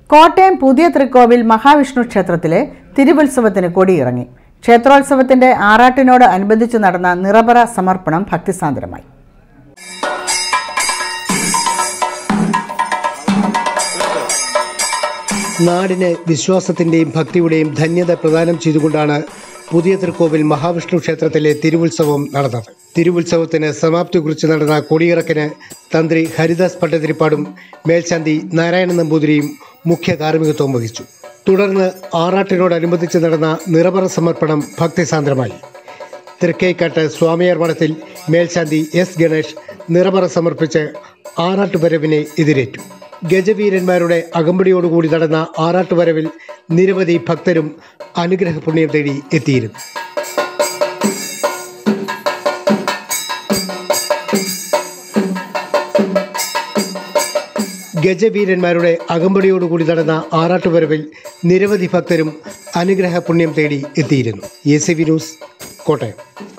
കോട്ടയം പുതിയ തൃക്കോവിൽ മഹാവിഷ്ണു ക്ഷേത്രത്തിലെ തിരുവുത്സവത്തിന് കൊടിയിറങ്ങി ക്ഷേത്രോത്സവത്തിന്റെ ആറാട്ടിനോട് അനുബന്ധിച്ച് നടന്ന നിറപറ സമർപ്പണം ഭക്തിസാന്ദ്രമായി നാടിന് വിശ്വാസത്തിന്റെയും ഭക്തിയുടെയും ധന്യത പ്രദാനം ചെയ്തുകൊണ്ടാണ് പുതിയ തൃക്കോവിൽ മഹാവിഷ്ണു ക്ഷേത്രത്തിലെ തിരുവുത്സവം നടന്നത് തിരുവുത്സവത്തിന് സമാപ്തി കുറിച്ച് നടന്ന കൊടിയിറക്കിന് തന്ത്രി ഹരിദാസ് ഭട്ടതിരിപ്പാടും മേൽശാന്തി നാരായണ നമ്പൂതിരിയും മുഖ്യ കാർമ്മികത്വം വഹിച്ചു തുടർന്ന് ആറാട്ടിനോടനുബന്ധിച്ച് നടന്ന നിറപറ സമർപ്പണം ഭക്തിസാന്ദ്രമായി തൃക്കേക്കാട്ട് സ്വാമിയാർ മഠത്തിൽ മേൽശാന്തി എസ് ഗണേഷ് നിറപറ സമർപ്പിച്ച് ആറാട്ടുവരവിനെ എതിരേറ്റു ഗജവീരന്മാരുടെ അകമ്പടിയോടുകൂടി നടന്ന ആറാട്ടുവരവിൽ നിരവധി ഭക്തരും അനുഗ്രഹ പുണ്യം തേടി എത്തിയിരുന്നു ഗജവീരന്മാരുടെ അകമ്പടിയോടുകൂടി നടന്ന ആറാട്ടുവരവിൽ നിരവധി ഭക്തരും അനുഗ്രഹ പുണ്യം തേടി എത്തിയിരുന്നു A C V news Kottayam